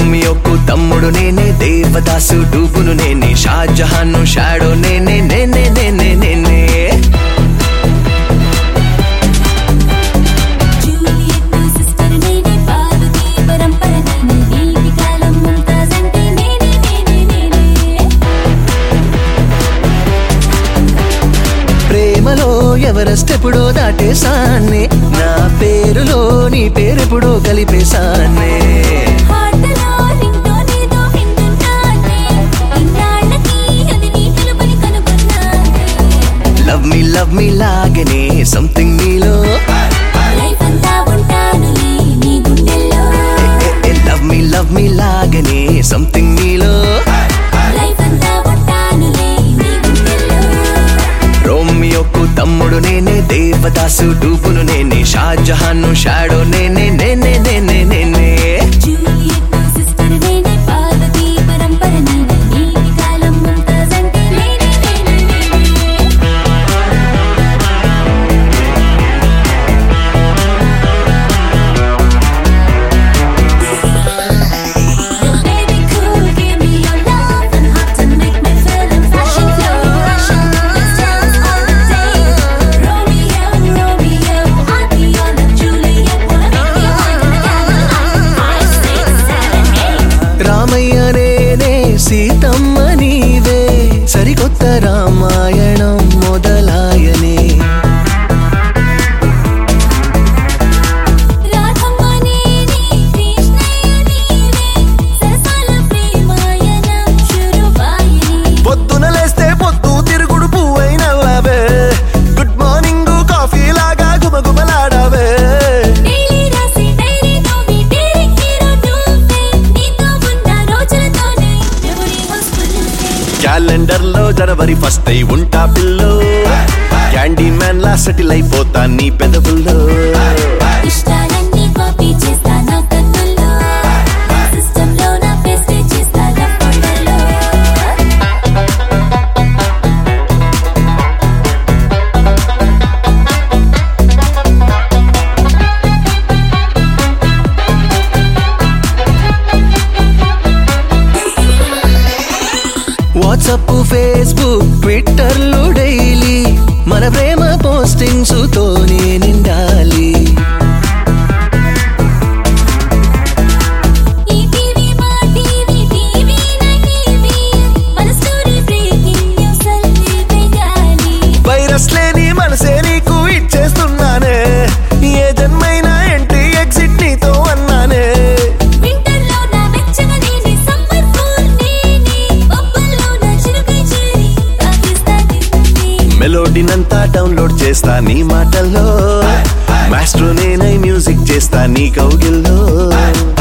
రోమియోకు తమ్ముడు నేనే దేవదాసు డూబును నేనే షాజహాన్ షాడో నేనే నేనే నేనే నేనే జూలియట్ సిస్టర్ నేనే పార్వతి పరంపర నేనే దీపికాలం ముంతాజ్ అంటే నేనే నేనే నేనే ప్రేమలో ఎవరెస్ట్ ఎప్పుడో దాటేసాన్నే నా పేరులో నీ పేరెప్పుడో కలిపేశాన్నే హార్ట్లో రింగ్టోనేదో వింటున్నానే ఇన్నాళ్ళకి అది నీ పిలుపుని కనుగొన్నానే లవ్ మీ లవ్ మీ లాగనే సంథింగ్ నీలో లైఫ్ అంతా ఉంటానులే నీ గుండెల్లో లవ్ మీ లవ్ మీ లాగనే సంథింగ్ నీలో లైఫ్ అంతా ఉంటానులే నీ గుండెల్లో రోమియోకు తమ్ముడు నేనే దేవదాసు డూబును నేనే షాజహాన్ షాడో నేనే నేనే నేనే నేనే జూలియట్ సిస్టర్ నేనే పార్వతి పరంపర నేనే దీపికాలం ముంతాజ్ అంటే నేనే నేనే నేనే Baby cool, give me your love and hot to make me feel in fashion flow. Let's dance all the day. Romeo, Romeo, I'll be your love, Juliet. Wanna make me wine in the candlelight. Five, six, seven, eight. Ramayya నేనే సీతమ్మ నీవే సరికొత్త రామాయణం మొదలాయనే రాధమ్మ నేనే, కృష్ణయ్య నీవే. సరసాల ప్రేమాయణం శురువాయే. పొద్దున లేస్తే పొద్దు తిరుగుడు పువ్వైన నవ్వే గుడ్ మార్నింగ్ కాఫీ లాగా గుమగుమలాడవే డైలీ రాసి డైరీ నోవి డైరీ హీరో నువ్వే. నీతో ఉన్న రోజులతోనే మెమరీ హౌస్ ఫుల్ క్యాలెండర్ లో జనవరి ఫస్ట్ అయి ఉంటా పిల్లో క్యాండీ మ్యాన్ లా సెటిల్ అయిపోతా నీ పెదవుల్లో ఇష్టాలన్నీ కాపీ చేస్తా నా కన్నుల్లో సిస్టమ్ లో నా పేస్ట్ చేస్తా నా ఫోల్డర్లో వాట్సప్ ఫేస్బుక్ ట్విట్టర్లు డైలీ మన ప్రేమ పోస్టింగ్స్ తోనే నిండాలి ఈ టీవీ మా టీవీ టీవీ నా టీవీ మన స్టోరీ బ్రేకింగ్ న్యూస్ అల్లి వేయాలి వైరస్ లేని మనసే నీకు ఇచ్చేస్తున్నానే ఏ జన్మైనా ఎంట్రీ ఎగ్జిట్ నీతో అన్నానే వింటర్ లో నా వెచ్చగా నేనే సమ్మర్ కూల్ నేనే బొబ్బల్లో నా చిరుకై చేరి తాకిస్తా నిన్నే మెలోడీనంతా డౌన్లోడ్ చేస్తా నీ మాటల్లో మాస్టర్ నేనై మ్యూజిక్ చేస్తా నీ కౌగిల్లో